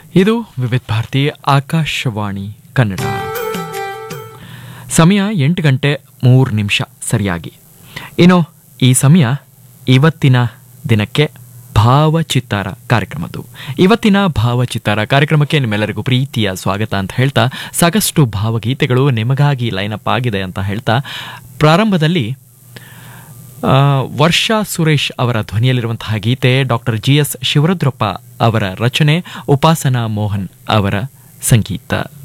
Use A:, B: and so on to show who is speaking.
A: ಇದು ವಿವಿಧ ಭಾರತಿ ಆಕಾಶವಾಣಿ ಕನ್ನಡ ಸಮಯ ಎಂಟು ಗಂಟೆ ಮೂರು ನಿಮಿಷ ಸರಿಯಾಗಿ ಇನ್ನು ಈ ಸಮಯ ಇವತ್ತಿನ ದಿನಕ್ಕೆ ಭಾವಚಿತ್ತಾರ ಕಾರ್ಯಕ್ರಮದ್ದು ಇವತ್ತಿನ ಭಾವಚಿತ್ತಾರ ಕಾರ್ಯಕ್ರಮಕ್ಕೆ ನಿಮ್ಮೆಲ್ಲರಿಗೂ ಪ್ರೀತಿಯ ಸ್ವಾಗತ ಅಂತ ಹೇಳ್ತಾ ಸಾಕಷ್ಟು ಭಾವಗೀತೆಗಳು ನಿಮಗಾಗಿ ಲೈನಪ್ ಆಗಿದೆ ಅಂತ ಹೇಳ್ತಾ ಪ್ರಾರಂಭದಲ್ಲಿ ಆ, ವರ್ಷಾ ಸುರೇಶ್ ಅವರ ಧ್ವನಿಯಲ್ಲಿರುವಂತಹ ಗೀತೆ ಡಾಕ್ಟರ್ ಜಿ ಎಸ್ ಶಿವರುದ್ರಪ್ಪ ಅವರ ರಚನೆ ಉಪಾಸನಾ ಮೋಹನ್ ಅವರ ಸಂಗೀತ